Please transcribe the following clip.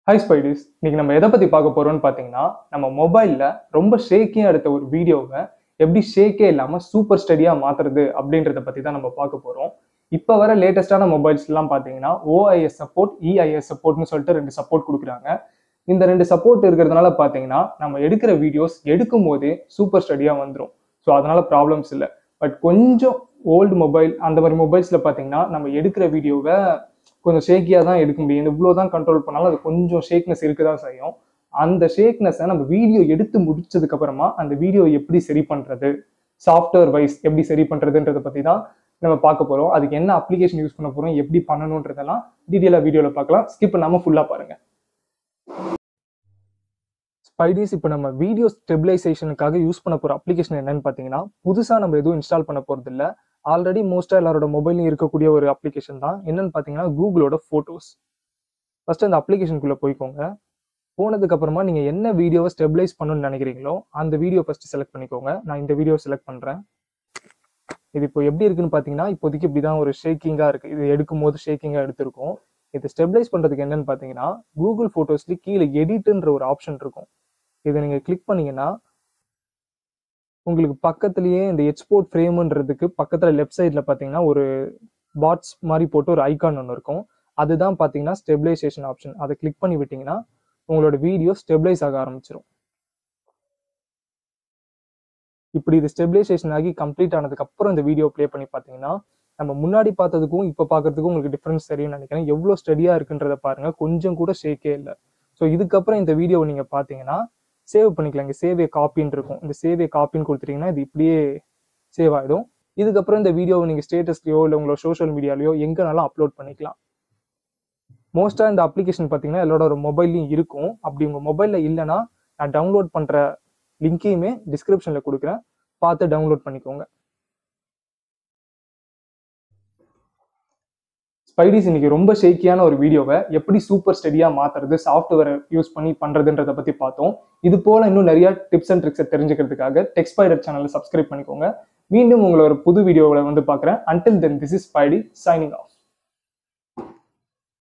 hi ஸ்பைடிஸ் இன்னைக்கு நம்ம எதை பத்தி பார்க்க போறோம்னு பார்த்தீங்கன்னா நம்ம மொபைல்ல ரொம்ப ஷேக்கியா எடுத்த ஒரு வீடியோவை எப்படி ஷேக்கே இல்லாம சூப்பர் ஸ்டடியா மாத்துறது அப்படின்றத பத்தி தான் நம்ம பார்க்க போறோம் இப்போ வர லேட்டஸ்டான மொபைல்ஸ் எல்லாம் பார்த்தீங்கன்னா ஓஐஎஸ் சப்போர்ட் இஐஎஸ் சப்போர்ட்னு சொல்லிட்டு ரெண்டு சப்போர்ட் கொடுக்குறாங்க இந்த ரெண்டு சப்போர்ட் இருக்கிறதுனால பார்த்தீங்கன்னா நம்ம எடுக்கிற வீடியோஸ் எடுக்கும் போதே சூப்பர் ஸ்டடியா வந்துடும் ஸோ அதனால ப்ராப்ளம்ஸ் இல்லை பட் கொஞ்சம் ஓல்டு மொபைல் அந்த மாதிரி மொபைல்ஸில் பார்த்தீங்கன்னா நம்ம எடுக்கிற வீடியோவை கொஞ்சம் ஷேக்கியாக தான் எடுக்க முடியும் இவ்வளோ தான் கண்ட்ரோல் பண்ணாலும் அது கொஞ்சம் ஷேக்னஸ் இருக்க தான் செய்யும் அந்த ஷேக்னஸை நம்ம வீடியோ எடுத்து முடிச்சதுக்கு அப்புறமா அந்த வீடியோ எப்படி சரி பண்ணுறது சாஃப்ட்வேர் வைஸ் எப்படி சரி பண்ணுறதுன்றதை பற்றி தான் நம்ம பார்க்க போகிறோம் அதுக்கு என்ன அப்ளிகேஷன் யூஸ் பண்ண போகிறோம் எப்படி பண்ணணுன்றதெல்லாம் டீட்டெயிலாக வீடியோவில் பார்க்கலாம் ஸ்கிப் பண்ணாமல் ஃபுல்லாக பாருங்கள் ஸ்பைடிஸ் இப்போ நம்ம வீடியோ ஸ்டெபிலைசேஷனுக்காக யூஸ் பண்ண போகிற அப்ளிகேஷன் என்னன்னு பார்த்தீங்கன்னா புதுசாக நம்ம எதுவும் இன்ஸ்டால் பண்ண போகிறது இல்லை ஆல்ரெடி மோஸ்ட்டாக எல்லாரோட மொபைலையும் இருக்கக்கூடிய ஒரு அப்ளிகேஷன் தான் என்னன்னு பார்த்தீங்கன்னா கூகுளோட ஃபோட்டோஸ் ஃபர்ஸ்ட் அந்த அப்ளிகேஷனுக்குள்ளே போய்க்கோங்க போனதுக்கு அப்புறமா நீங்கள் என்ன வீடியோவை ஸ்டெபிலைஸ் பண்ணணும்னு நினைக்கிறீங்களோ அந்த வீடியோ ஃபர்ஸ்ட் செலக்ட் பண்ணிக்கோங்க நான் இந்த வீடியோ செலக்ட் பண்ணுறேன் இது இப்போ எப்படி இருக்குன்னு பார்த்தீங்கன்னா இப்போதைக்கு இப்படி தான் ஒரு ஷேக்கிங்காக இருக்குது இது எடுக்கும் போது ஷேக்கிங்காக எடுத்திருக்கும் இது ஸ்டெபிலைஸ் பண்ணுறதுக்கு என்னன்னு பார்த்தீங்கன்னா கூகுள் ஃபோட்டோஸ்லேயே கீழே எடிட்டுன்ற ஒரு ஆப்ஷன் இருக்கும் இதை நீங்கள் கிளிக் பண்ணீங்கன்னா உங்களுக்கு பக்கத்துலயே இந்த எக்ஸ்போர்ட் ஃப்ரேம்ன்றதுக்கு பக்கத்தில் லெஃப்ட் சைடில் பார்த்தீங்கன்னா ஒரு பாட்ஸ் மாதிரி போட்டு ஒரு ஐகான் ஒன்று இருக்கும் அதுதான் பார்த்தீங்கன்னா ஸ்டெபிலைசேஷன் ஆப்ஷன் அதை கிளிக் பண்ணி விட்டீங்கன்னா உங்களோட வீடியோ ஸ்டெபிலைஸ் ஆக ஆரம்பிச்சிடும் இப்படி இது ஸ்டெபிலைசேஷன் ஆகி கம்ப்ளீட் ஆனதுக்கு அப்புறம் இந்த வீடியோ ப்ளே பண்ணி பார்த்தீங்கன்னா நம்ம முன்னாடி பார்த்ததுக்கும் இப்போ பார்க்கறதுக்கும் உங்களுக்கு டிஃப்ரென்ஸ் தெரியும்னு நினைக்கிறேன் எவ்வளோ ஸ்டடியாக இருக்குன்றத பாருங்க கொஞ்சம் கூட ஷேக்கே இல்லை ஸோ இதுக்கப்புறம் இந்த வீடியோவை நீங்கள் பார்த்தீங்கன்னா சேவ் பண்ணிக்கலாம் இங்கே சேவ் ஏ காப்பின்னு இருக்கும் இந்த சேவ் ஏ காப்பின்னு கொடுத்துட்டீங்கன்னா இது இப்படியே சேவ் ஆகிடும் இதுக்கப்புறம் இந்த வீடியோவை நீங்கள் ஸ்டேட்டஸ்லையோ இல்லை உங்களோட சோஷியல் மீடியாலையோ எங்கேனாலும் அப்லோட் பண்ணிக்கலாம் மோஸ்ட்டாக இந்த அப்ளிகேஷன் பார்த்தீங்கன்னா எல்லாரோட ஒரு மொபைல்லையும் இருக்கும் அப்படி உங்கள் மொபைலில் இல்லைன்னா நான் டவுன்லோட் பண்ணுற லிங்கையுமே டிஸ்கிரிப்ஷனில் கொடுக்குறேன் பார்த்து டவுன்லோட் பண்ணிக்கோங்க ஸ்பைடிஸ் இன்னைக்கு ரொம்ப ஷேக்கியான ஒரு வீடியோவை எப்படி சூப்பர் ஸ்டடியாக மாற்றுறது சாஃப்ட்வேரை யூஸ் பண்ணி பண்ணுறதுன்றதை பற்றி பார்த்தோம் இது போல் இன்னும் நிறைய டிப்ஸ் அண்ட் ட்ரிக்ஸை தெரிஞ்சுக்கிறதுக்காக டெக் ஸ்பைடர் சேனலை சப்ஸ்கிரைப் பண்ணிக்கோங்க மீண்டும் உங்களை ஒரு புது வீடியோவில் வந்து பார்க்குறேன் until then this is Spidey signing of